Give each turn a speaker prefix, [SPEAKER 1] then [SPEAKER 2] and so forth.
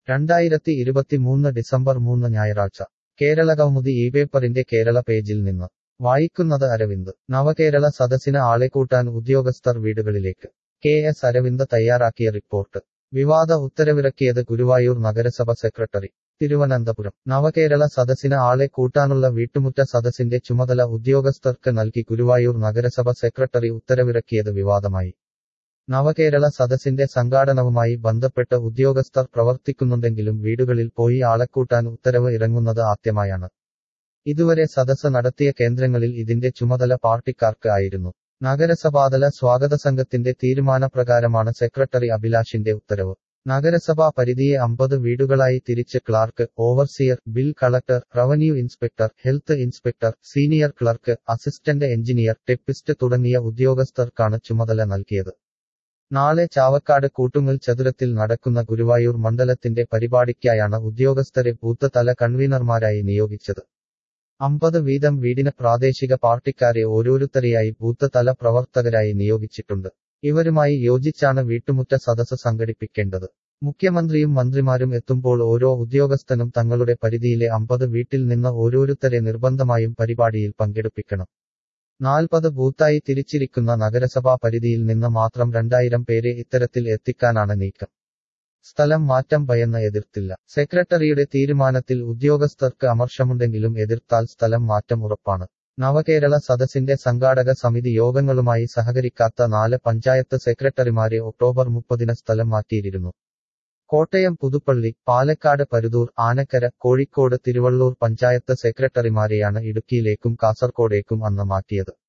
[SPEAKER 1] രണ്ടായിരത്തി ഇരുപത്തിമൂന്ന് ഡിസംബർ മൂന്ന് ഞായറാഴ്ച കേരള കൗമുദി ഈ പേപ്പറിന്റെ കേരള പേജിൽ നിന്ന് വായിക്കുന്നത് അരവിന്ദ് നവകേരള സദസ്സിന് ആളെ കൂട്ടാൻ ഉദ്യോഗസ്ഥർ വീടുകളിലേക്ക് കെ എസ് അരവിന്ദ് തയ്യാറാക്കിയ റിപ്പോർട്ട് വിവാദ ഉത്തരവിറക്കിയത് ഗുരുവായൂർ നഗരസഭ സെക്രട്ടറി തിരുവനന്തപുരം നവകേരള സദസ്സിന് ആളെ കൂട്ടാനുള്ള വീട്ടുമുറ്റ സദസ്സിന്റെ ചുമതല ഉദ്യോഗസ്ഥർക്ക് നൽകി ഗുരുവായൂർ നഗരസഭ സെക്രട്ടറി ഉത്തരവിറക്കിയത് വിവാദമായി നവകേരള സദസ്സിന്റെ സംഘാടനവുമായി ബന്ധപ്പെട്ട് ഉദ്യോഗസ്ഥർ പ്രവർത്തിക്കുന്നുണ്ടെങ്കിലും വീടുകളിൽ പോയി ആളെക്കൂട്ടാൻ ഉത്തരവ് ഇറങ്ങുന്നത് ആദ്യമായാണ് ഇതുവരെ സദസ്സ് നടത്തിയ കേന്ദ്രങ്ങളിൽ ഇതിന്റെ ചുമതല പാർട്ടിക്കാർക്ക് ആയിരുന്നു നഗരസഭാതല സ്വാഗത സംഘത്തിന്റെ തീരുമാനപ്രകാരമാണ് സെക്രട്ടറി അഭിലാഷിന്റെ ഉത്തരവ് നഗരസഭാ പരിധിയെ അമ്പത് വീടുകളായി തിരിച്ച് clerk overseer bill collector revenue inspector health inspector senior clerk assistant engineer typist തുടങ്ങിയ ഉദ്യോഗസ്ഥർക്കാണ് ചുമതല നൽകിയത് നാളെ ചാവക്കാട് കൂട്ടുങ്ങൽ ചതുരത്തിൽ നടക്കുന്ന ഗുരുവായൂർ മണ്ഡലത്തിന്റെ പരിപാടിക്കായാണ് ഉദ്യോഗസ്ഥരെ ബൂത്ത് തല കൺവീനർമാരായി നിയോഗിച്ചത് അമ്പത് വീതം വീടിന് പ്രാദേശിക പാർട്ടിക്കാരെ ഓരോരുത്തരെയായി ബൂത്ത് തല പ്രവർത്തകരായി നിയോഗിച്ചിട്ടുണ്ട് ഇവരുമായി യോജിച്ചാണ് വീട്ടുമുറ്റ സദസ്സ് സംഘടിപ്പിക്കേണ്ടത് മുഖ്യമന്ത്രിയും മന്ത്രിമാരും എത്തുമ്പോൾ ഓരോ ഉദ്യോഗസ്ഥനും തങ്ങളുടെ പരിധിയിലെ അമ്പത് വീട്ടിൽ നിന്ന് ഓരോരുത്തരെ നിർബന്ധമായും പരിപാടിയിൽ പങ്കെടുപ്പിക്കണം നാൽപ്പത് ബൂത്തായി തിരിച്ചിരിക്കുന്ന നഗരസഭാ പരിധിയിൽ നിന്ന് മാത്രം രണ്ടായിരം പേരെ ഇത്തരത്തിൽ എത്തിക്കാനാണ് നീക്കം സ്ഥലം മാറ്റം ഭയന്ന് എതിർത്തില്ല സെക്രട്ടറിയുടെ തീരുമാനത്തിൽ ഉദ്യോഗസ്ഥർക്ക് അമർഷമുണ്ടെങ്കിലും എതിർത്താൽ സ്ഥലം മാറ്റം ഉറപ്പാണ് നവകേരള സദസ്സിന്റെ സംഘാടക സമിതി യോഗങ്ങളുമായി സഹകരിക്കാത്ത നാല് പഞ്ചായത്ത് സെക്രട്ടറിമാരെ ഒക്ടോബർ മുപ്പതിന് സ്ഥലം മാറ്റിയിരുന്നു കോട്ടയം പുതുപ്പള്ളി പാലക്കാട് പരുതൂർ ആനക്കര കോഴിക്കോട് തിരുവള്ളൂർ പഞ്ചായത്ത് സെക്രട്ടറിമാരെയാണ് ഇടുക്കിയിലേക്കും കാസർകോടേക്കും അന്ന് മാറ്റിയത്